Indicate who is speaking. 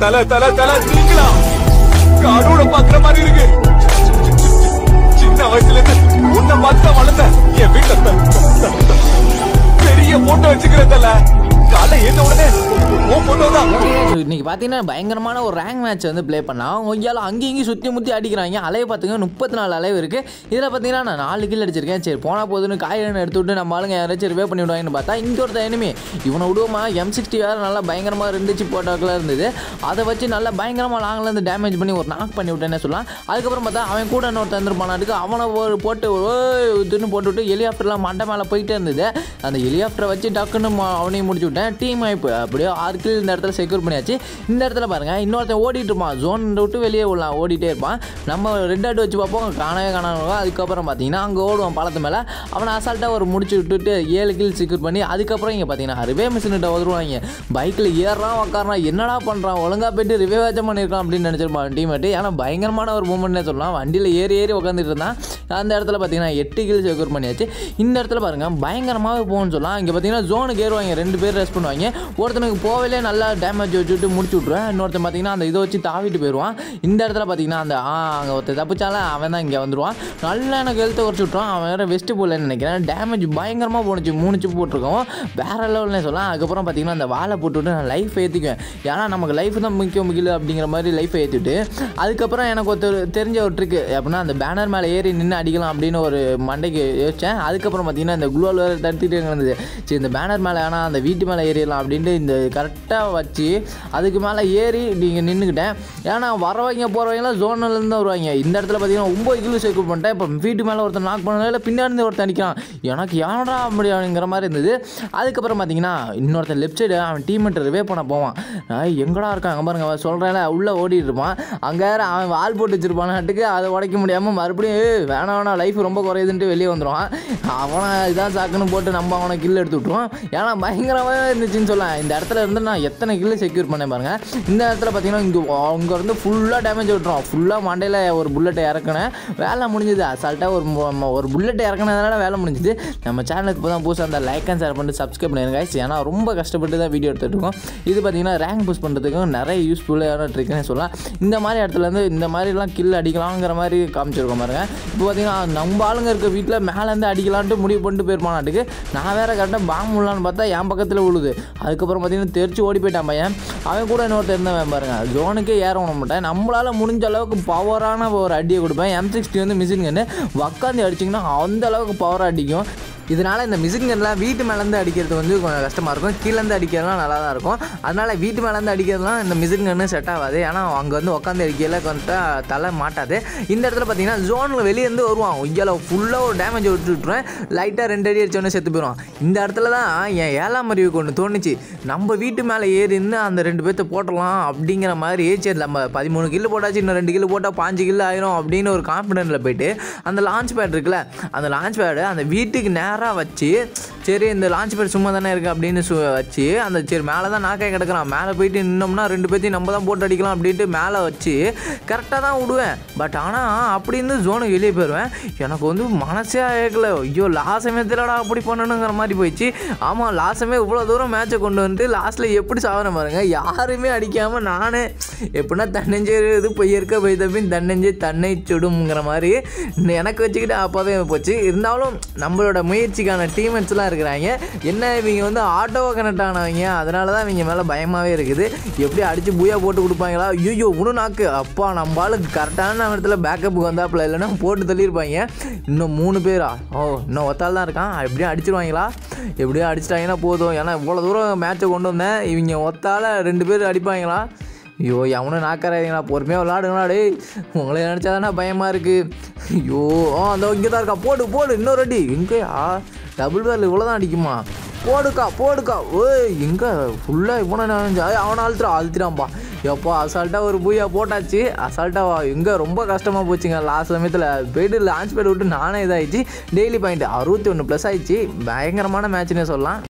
Speaker 1: தல தல தல நீங்களா காடோட பாக்குற மாதிரி இருக்கு சின்ன வயசுல இருந்து உன்னை பார்த்து வளர்ந்த என் வீட்டுல த- த- த- பெரிய போட்டோ வச்சுக்கிறேன் தல காலை ஏந்த உடனே உன் போட்டோ தான்
Speaker 2: ஸோ இன்னைக்கு பார்த்தீங்கன்னா பயங்கரமான ஒரு ரேங்க் மேட்ச் வந்து ப்ளே பண்ணால் ஒய்யால அங்கேயும் இங்கேயும் சுற்றி முற்றி அடிக்கிறாங்க அலைய பார்த்துங்க முப்பத்தி நாலு அலைவு இருக்குது இதில் பார்த்தீங்கன்னா நான் நாலு கில் அடிச்சிருக்கேன் சரி போனால் போதுன்னு காயின் எடுத்து விட்டு நம்ம ஆளுங்க யாராச்சும் ரிவே பண்ணி விடுவாங்கன்னு பார்த்தா இங்கே ஒருத்த enemy இவனை விடுவோமா எம் சிக்ஸ்டி வேறு நல்லா பயங்கரமாக இருந்துச்சு போட்டோக்கெல்லாம் இருந்தது அதை வச்சு நல்லா பயங்கரமாக லாங்கில் இருந்து டேமேஜ் பண்ணி ஒரு நாக் பண்ணி விட்டேன்னு சொல்லலாம் அதுக்கப்புறம் பார்த்தா அவன் கூட இன்னொருத்தன் இருந்திருப்பானாட்டுக்கு அவனை ஒரு போட்டு ஓய்னு போட்டு விட்டு ஹெலிகாப்டர்லாம் மண்டை மேலே போயிட்டே இருந்தது அந்த ஹெலிகாப்டரை வச்சு டக்குன்னு ம- அவனையும் முடிச்சு விட்டேன் டீம் ஆயிப்பு அப்படியே ஆறு கில் இந்த இடத்துல செக்யூர் பண்ணியாச்சு இந்த இடத்துல பாருங்க இன்னொருத்தன் ஓடிட்டு இருப்பான் ஜோன் விட்டு வெளியே விடலாம் ஓடிட்டே இருப்பான் நம்ம ரெட் ஆட் வச்சு பார்ப்போம் காணவே காணாம அதுக்கப்புறம் பார்த்தீங்கன்னா அங்கே ஓடுவான் பாலத்து மேலே அவனை அசால்ட்டாக ஒரு முடிச்சு விட்டுட்டு ஏழு கில் செக்யூர் பண்ணி அதுக்கப்புறம் இங்கே பார்த்தீங்கன்னா ரிவே மிஷின்கிட்ட வந்துருவாங்க பைக்கில் ஏறான் உக்காரான் என்னடா பண்ணுறான் ஒழுங்கா போயிட்டு ரிவே வாச்சம் பண்ணியிருக்கான் அப்படின்னு நினச்சிருப்பான் டீமேட்டு ஏன்னா பயங்கரமான ஒரு மூமெண்ட்னே சொல்லலாம் வண்டியில் ஏறி ஏறி உட்காந்துட்டு இருந்தான் அந்த இடத்துல பார்த்தீங்கன்னா எட்டு கில் செக்யூர் பண்ணியாச்சு இந்த இடத்துல பாருங்க பயங்கரமாகவே போகணும்னு சொல்லலாம் இங்கே பார்த்தீங்கன்னா ஜோனுக்கு ஏறுவாங்க ரெண்டு பேர் ரெஸ்ட் பண்ணுவாங்க ஒருத்தனுக்கு போகவே நல்லா டேமேஜ் வச்சுட்டு முடிச்சு விட்ருவேன் இன்னொருத்தன் பார்த்தீங்கன்னா அந்த இதை வச்சு தாவிட்டு போயிடுவான் இந்த இடத்துல பார்த்தீங்கன்னா அந்த ஆ அங்கே ஒருத்தர் தப்பிச்சால அவன் தான் இங்கே வந்துடுவான் நல்லா எனக்கு ஹெல்த்தை குறைச்சி விட்ருவான் அவன் வேறு வெஸ்ட்டு போடலன்னு நினைக்கிறேன் டேமேஜ் பயங்கரமாக போணுச்சு மூணு சிப்பு போட்டிருக்கோம் வேற லெவல்னே சொல்லலாம் அதுக்கப்புறம் பார்த்தீங்கன்னா அந்த வாழை போட்டுவிட்டு நான் லைஃப் ஏற்றிக்குவேன் ஏன்னா நமக்கு லைஃப் தான் முக்கியம் முக்கியம் அப்படிங்கிற மாதிரி லைஃப் ஏற்றிட்டு அதுக்கப்புறம் எனக்கு ஒருத்தர் தெரிஞ்ச ஒரு ட்ரிக்கு அப்படின்னா அந்த பேனர் மேலே ஏறி நின்று அடிக்கலாம் அப்படின்னு ஒரு மண்டைக்கு யோசித்தேன் அதுக்கப்புறம் பார்த்தீங்கன்னா இந்த குளோல் வேறு தடுத்துட்டு இருந்தது சரி இந்த பேனர் மேலே ஆனால் அந்த வீட்டு மேலே ஏறிடலாம் அப்படின்ட்டு இந்த கரெக்டாக வச்சு அதுக்கு மேலே ஏறி நீங்கள் நின்றுக்கிட்டேன் ஏன்னா வரவங்க போகிறவங்களாம் ஜோனிலேருந்து தான் வருவாங்க இந்த இடத்துல பார்த்தீங்கன்னா ஒம்பது கிலோ செக்யூர் பண்ணிட்டேன் இப்போ வீட்டு மேலே ஒருத்தன் நாக் பண்ணதில் பின்னாடி இருந்து ஒருத்தன் அடிக்கிறான் எனக்கு யாரா முடியாதுங்கிற மாதிரி இருந்தது அதுக்கப்புறம் பார்த்தீங்கன்னா இன்னொருத்தன் லெஃப்ட் சைடு அவன் டீமெண்ட் ரிவே பண்ண போவான் நான் எங்கடா இருக்கான் அங்கே பாருங்க அவன் சொல்கிறேன் உள்ளே ஓடிட்டு இருப்பான் அங்கே அவன் வால் போட்டு வச்சிருப்பானாட்டுக்கு அதை உடைக்க முடியாமல் மறுபடியும் "ஏய், வேணாம் வேணாம் லைஃப் ரொம்ப குறையுதுன்ட்டு வெளியே வந்துடுவான் அவனை இதான் சாக்குன்னு போட்டு நம்ம அவனை கில் எடுத்து விட்டுருவான் ஏன்னா பயங்கரமாக இருந்துச்சுன்னு சொல்லலாம் இந்த இடத்துல இருந்து நான் எத்தனை கில்லு செக்யூர் பண்ணேன் பாருங்க இந்த இடத்துல பார்த்தீங்கன்னா இங்கே அங்கே இருந்து ஃபுல்லாக டேமேஜ் விட்டுரும் ஃபுல்லாக மண்டையில் ஒரு புல்லட்டை இறக்குனேன் வேலை முடிஞ்சுது அசால்ட்டாக ஒரு மு- ஒரு புல்லட்டை இறக்குனதுனால வேலை முடிஞ்சுது நம்ம சேனலுக்கு இப்போ தான் புதுசாக அந்த லைக் அண்ட் ஷேர் பண்ணிட்டு சப்ஸ்கிரைப் பண்ணிருங்க guys. ஏன்னா ரொம்ப கஷ்டப்பட்டு தான் வீடியோ எடுத்துகிட்டு இருக்கோம் இது பார்த்தீங்கன்னா ரேங்க் புஷ் பண்ணுறதுக்கும் நிறைய யூஸ்ஃபுல்லான ட்ரிக்னே சொல்லலாம் இந்த மாதிரி இடத்துல இருந்து இந்த மாதிரிலாம் கில் அடிக்கலாங்கிற மாதிரி காமிச்சிருக்கோம் பாருங்க இப்போ பார்த்தீங்கன்னா நம்ம ஆளுங்க இருக்க வீட்டில் மேலேருந்து அடிக்கலான்ட்டு முடிவு பண்ணிட்டு போயிருப்பானாட்டுக்கு நான் வேற கரெக்டாக பாம்பு விடலான்னு பார்த்தா என் பக்கத்தில் விழுது அதுக்கப்புறம் பார்த்தீங்கன்னா தெரிச்சு ஓடி போயிட்டான் பையன் அவன் கூட இன்னொருத்தர் இருந்தவன் பாருங்க ஜோனுக்கே ஏற விட மாட்டேன் நம்மளால் முடிஞ்ச அளவுக்கு பவரான ஒரு அடியை கொடுப்பேன் எம் சிக்ஸ்டி வந்து மிஷின் கன்று உக்காந்து அடிச்சிங்கன்னா அந்த அளவுக்கு பவராக அடிக்கும் இதனால் இந்த மிஷின் கன்லாம் வீட்டு மேலேருந்து அடிக்கிறது வந்து கொஞ்சம் கஷ்டமாக இருக்கும் கீழேருந்து அடிக்கிறதுலாம் நல்லா தான் இருக்கும் அதனால் வீட்டு மேலேருந்து அடிக்கிறதுலாம் இந்த மிஷின் கன்று செட் ஆகாது ஏன்னா அங்கே வந்து உட்காந்து அடிக்கல கொஞ்சம் தலை மாட்டாது இந்த இடத்துல பார்த்தீங்கன்னா ஜோனில் வெளியேருந்து வருவான் உய்யால ஃபுல்லாக ஒரு டேமேஜ் விட்டு விட்டுருவேன் லைட்டாக ரெண்டு அடி அடிச்சோடனே செத்து போயிடுவான் இந்த இடத்துல தான் என் ஏழாம் அறிவு கொண்டு தோணுச்சு நம்ம வீட்டு மேலே ஏறி இருந்து அந்த ரெண்டு பேர்த்த போட்டலாம் அப்படிங்கிற மாதிரி சரி நம்ம பதிமூணு கிலோ போட்டாச்சு இன்னும் ரெண்டு கிலோ போட்டால் பாஞ்சு கிலோ ஆயிரும் அப்படின்னு ஒரு கான்ஃபிடென்ட்டில் போயிட்டு அந்த லான்ச் பேட் இருக்குல்ல அந்த லான்ச் பேடு அந்த வீட்டுக்கு நேராக வச்சு சரி இந்த லான்ச் பேட் சும்மா தானே இருக்குது அப்படின்னு சு வச்சு அந்த சரி மேலே தான் நாக்கே கிடக்குறான் மேலே போயிட்டு நின்னோம்னா ரெண்டு பேர்த்தையும் நம்ம தான் போட்டு அடிக்கலாம் அப்படின்ட்டு மேலே வச்சு கரெக்டாக தான் விடுவேன் பட் ஆனால் அப்படி இருந்து ஜோனுக்கு வெளியே போயிடுவேன் எனக்கு வந்து மனசே கேட்கல ஐயோ லாஸ்ட் சமயத்தில்டா அப்படி பண்ணணுங்கிற மாதிரி போயிடுச்சு ஆமாம் லாஸ்ட் சமயம் இவ்வளோ தூரம் மேட்சை கொண்டு வந்துட்டு லாஸ்ட்டில் எப்படி சாவரம் பாருங்க யாருமே அடிக்காமல் நானே எப்படின்னா தன்னெஞ்சே இது பொய் இருக்க போய் தப்பின் தன்னெஞ்சே தன்னை சுடுங்கிற மாதிரி எனக்கு வச்சுக்கிட்டு அப்போவே போச்சு இருந்தாலும் நம்மளோட முயற்சிக்கான டீமெண்ட்ஸ்லாம் இருக்கிறாங்க என்ன இவங்க வந்து ஆட்டோவை கனெக்ட் ஆனவங்க அதனால தான் இவங்க மேலே பயமாகவே இருக்குது எப்படி அடித்து பூயா போட்டு கொடுப்பாங்களா ஐயோ உணு நாக்கு அப்பா நம்ம ஆளுக்கு கரெக்டான இடத்துல பேக்கப்புக்கு வந்தாப்புல இல்லைன்னா போட்டு தள்ளியிருப்பாங்க இன்னும் மூணு பேரா ஓ இன்னும் ஒத்தாள் தான் இருக்கான் எப்படியும் அடிச்சிருவாங்களா எப்படியும் அடிச்சிட்டாங்கன்னா போதும் ஏன்னா இவ்வளோ தூரம் மேட்சை கொண்டு வந்தேன் இவங்க ஒத்தால ரெண்டு பேர் அடிப்பாங்களா ஐயோ எவனும் நாக்காராதீங்களா பொறுமையாக விளாடுங்களா டேய் உங்களை நினச்சா தானே பயமாக இருக்குது ஐயோ ஆ அந்த இங்கே தான் இருக்கா போடு போடு இன்னொரு அடி எங்கேயா டபுள் பேரில் இவ்வளோ தான் அடிக்குமா போடுக்கா போடுக்கா ஓய் எங்கே ஃபுல்லாக இவனை நினைஞ்சா அவனை அழுத்துறா அழுத்துறான்பா எப்போ அசால்ட்டாக ஒரு பூயா போட்டாச்சு அசால்ட்டாக எங்கே ரொம்ப கஷ்டமாக போச்சுங்க லாஸ்ட் சமயத்தில் போயிட்டு லான்ச் பேட் விட்டு நானே இதாகிடுச்சு டெய்லி பாயிண்ட் அறுபத்தி ஒன்று ப்ளஸ் ஆயிடுச்சு பயங்கரமான மேட்ச்னே சொல்லலாம்